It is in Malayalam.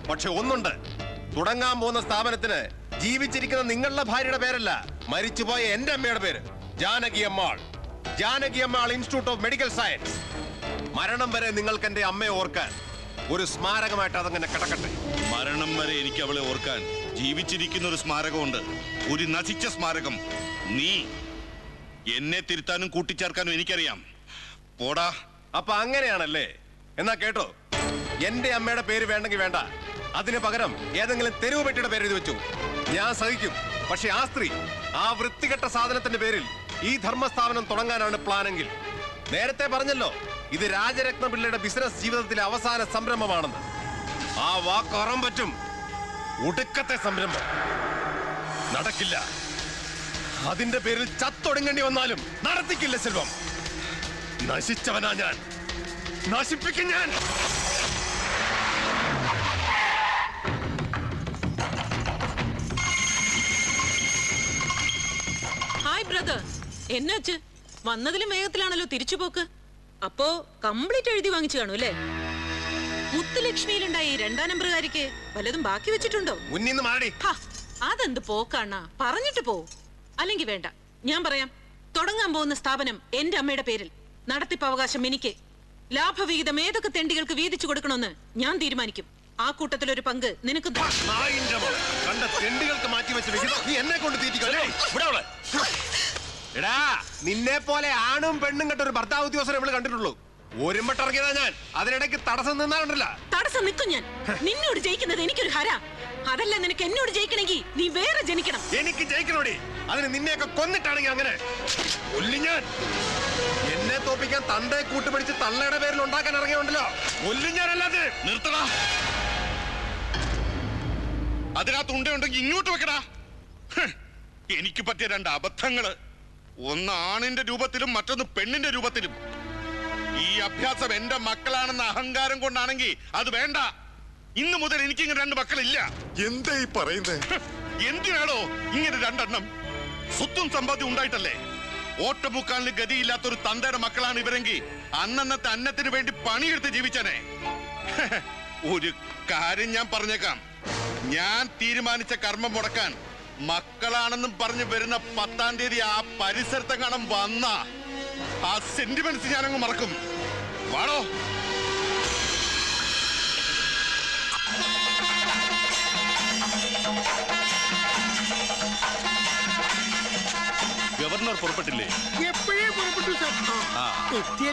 പക്ഷെ ഒന്നുണ്ട് തുടങ്ങാൻ പോകുന്ന സ്ഥാപനത്തിന് ജീവിച്ചിരിക്കുന്ന നിങ്ങളുടെ ഭാര്യയുടെ പേരല്ല മരിച്ചുപോയ എന്റെ അമ്മയുടെ പേര് Janaki Ammal Janaki Ammal institute of medical science മരണം വരെ നിങ്ങൾക്ക് എന്റെ അമ്മയെ ഓർക്കാൻ ഒരു സ്മാരകമായിട്ട് അതങ്ങനെ കിടക്കട്ടെ മരണം വരെ എനിക്ക് അവളെ ഓർക്കാൻ ജീവിച്ചിരിക്കുന്ന ഒരു സ്മാരകമുണ്ട് ഒരു നശിച്ച സ്മാരകം നീ എന്നെ തിരുത്താനും കൂട്ടിച്ചേർക്കാനും എനിക്കറിയാം പോടാ അപ്പൊ അങ്ങനെയാണല്ലേ എന്നാ കേട്ടോ എന്റെ അമ്മയുടെ പേര് വേണ്ടെങ്കിൽ വേണ്ട അതിന് പകരം ഏതെങ്കിലും തെരുവ് പെട്ടിയുടെ പേര് എഴുതി വെച്ചു ഞാൻ സഹിക്കും പക്ഷെ ആ സ്ത്രീ ആ വൃത്തികെട്ട സാധനത്തിന്റെ പേരിൽ ഈ ധർമ്മസ്ഥാപനം തുടങ്ങാനാണ് പ്ലാനെങ്കിൽ നേരത്തെ പറഞ്ഞല്ലോ ഇത് രാജരത്ന പിള്ളയുടെ ബിസിനസ് ജീവിതത്തിലെ അവസാന സംരംഭമാണെന്ന് ആ വാക്ക് ഉറം പറ്റും ഒടുക്കത്തെ സംരംഭം നടക്കില്ല അതിന്റെ പേരിൽ ചത്തൊടുങ്ങേണ്ടി വന്നാലും നടത്തിക്കില്ല സെൽവം നശിച്ചവനാ ഞാൻ നശിപ്പിക്കും ഞാൻ ഹായ് ബ്രദർ എന്നാച്ച് വന്നതിലും വേഗത്തിലാണല്ലോ തിരിച്ചുപോക്ക് അപ്പോ കംപ്ലീറ്റ് എഴുതി വാങ്ങിച്ചു കാണൂ അല്ലേ മുത്തുലക്ഷ്മിയിലുണ്ടായ ഈ രണ്ടാം നമ്പറുകാരിക്ക് വല്ലതും ബാക്കി വെച്ചിട്ടുണ്ടോ മുന്നിന്ന് മാറി ഹാ, അതെന്ത് പോക്കാണ പറഞ്ഞിട്ട് പോ അല്ലെങ്കിൽ വേണ്ട ഞാൻ പറയാം തുടങ്ങാൻ പോകുന്ന സ്ഥാപനം എന്റെ അമ്മയുടെ പേരിൽ നടത്തിപ്പ് അവകാശം എനിക്ക് ലാഭവിഹിതം ഏതൊക്കെ തെണ്ടികൾക്ക് വീതിച്ചു കൊടുക്കണമെന്ന് ഞാൻ തീരുമാനിക്കും ആ കൂട്ടത്തിൽ ഒരു പങ്ക് നിനക്ക് ദാ. നായിന്റെ മോൾ. കണ്ട തെണ്ടുകൾക്ക് മാറ്റി വെച്ച വിഹിതം നീ എന്നെ കൊണ്ട് തീറ്റിക്കല്ലേ എടാ നിന്നെ പോലെ ആണും പെണ്ണും കെട്ട ഒരു ഭർത്താവ് ഉദ്യോഗസ്ഥരെ നമ്മൾ കണ്ടിട്ടുള്ളൂ ഒരുമ്പട്ടിറങ്ങിയതാ ഞാൻ അതിനിടയ്ക്ക് തടസ്സം നിന്നാലുണ്ടല്ല തടസ്സം നിൽക്കും ഞാൻ നിന്നോട് ജയിക്കുന്നത് എനിക്കൊരു ഹര അതല്ല നിനക്ക് എന്നോട് ജയിക്കണമെങ്കിൽ നീ വേറെ ജനിക്കണം എനിക്ക് ജയിക്കണോടി അതിന് നിന്നെയൊക്കെ കൊന്നിട്ടാണെങ്കിൽ അങ്ങനെ കൊല്ലി ഞാൻ എന്നെ തോപ്പിക്കാൻ തന്റെ കൂട്ടുപിടിച്ച് തള്ളയുടെ പേരിൽ ഉണ്ടാക്കാൻ ഇറങ്ങിയുണ്ടല്ലോ കൊല്ലി ഞാനല്ലാതെ നിർത്തടാ അതിനകത്ത് ഉണ്ടെങ്കിൽ ഇങ്ങോട്ട് വെക്കടാ ഹ്, എനിക്ക് പറ്റിയ രണ്ട് അബദ്ധങ്ങള് ഒന്ന് ആണിന്റെ രൂപത്തിലും മറ്റൊന്ന് പെണ്ണിന്റെ രൂപത്തിലും ഈ അഭ്യാസം എന്റെ മക്കളാണെന്ന അഹങ്കാരം കൊണ്ടാണെങ്കിൽ അത് വേണ്ട ഇന്ന് മുതൽ എനിക്കിങ്ങനെ രണ്ട് മക്കളില്ല എന്താ ഈ പറയുന്നേ ഹ്, എന്തിനാണോ ഇങ്ങനെ രണ്ടെണ്ണം സ്വത്തും സമ്പാദ്യം ഉണ്ടായിട്ടല്ലേ ഓട്ടമുക്കാലിന് ഗതിയില്ലാത്ത ഒരു തന്തയുടെ മക്കളാണ് ഇവരെങ്കിൽ അന്നന്നത്തെ അന്നത്തിന് വേണ്ടി പണിയെടുത്ത് ജീവിച്ചനെ ഹ്, ഒരു കാര്യം ഞാൻ പറഞ്ഞേക്കാം ഞാൻ തീരുമാനിച്ച കർമ്മം മുടക്കാൻ മക്കളാണെന്നും പറഞ്ഞ് വരുന്ന പത്താം തീയതി ആ പരിസരത്തെങ്ങാനും വന്ന ആ സെന്റിമെന്റ്സ് ഞാനങ്ങ് മറക്കും വാടോ ഗവർണർ പുറപ്പെട്ടില്ലേ എപ്പോഴേ പുറപ്പെട്ടു സാർ ആ എത്തിയ